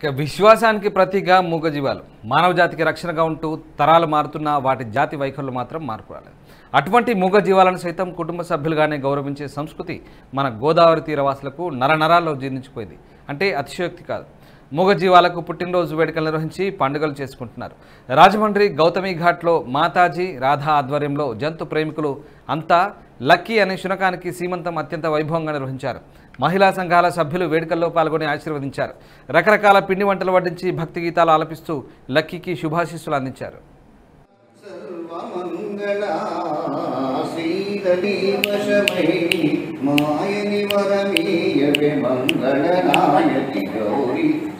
ఇక విశ్వాసానికి ప్రతీగా మూగజీవాలు మానవ జాతికి రక్షణగా ఉంటూ తరాలు మారుతున్న వాటి జాతి వైఖరులు మాత్రం మార్పు రాలేదు అటువంటి మూగజీవాలను సైతం కుటుంబ సభ్యులుగానే గౌరవించే సంస్కృతి మన గోదావరి తీరవాసులకు నరనరాల్లో జీర్ణించిపోయింది అంటే అతిశయోక్తి కాదు మూగజీవాలకు పుట్టినరోజు వేడుకలు నిర్వహించి పండుగలు చేసుకుంటున్నారు రాజమండ్రి గౌతమి ఘాట్లో మాతాజీ రాధా ఆధ్వర్యంలో జంతు ప్రేమికులు అంతా లక్కీ అనే శునకానికి సీమంతం అత్యంత వైభవంగా నిర్వహించారు మహిళా సంఘాల సభ్యులు వేడుకల్లో పాల్గొని ఆశీర్వదించారు రకరకాల పిండి వంటలు వడ్డించి భక్తి గీతాలు ఆలపిస్తూ లక్కీకి శుభాశీస్సులు అందించారు సర్వమంగళా శ్రీదలి వశమై మాయని వరమీయవే మంగళనాయకి గౌరీ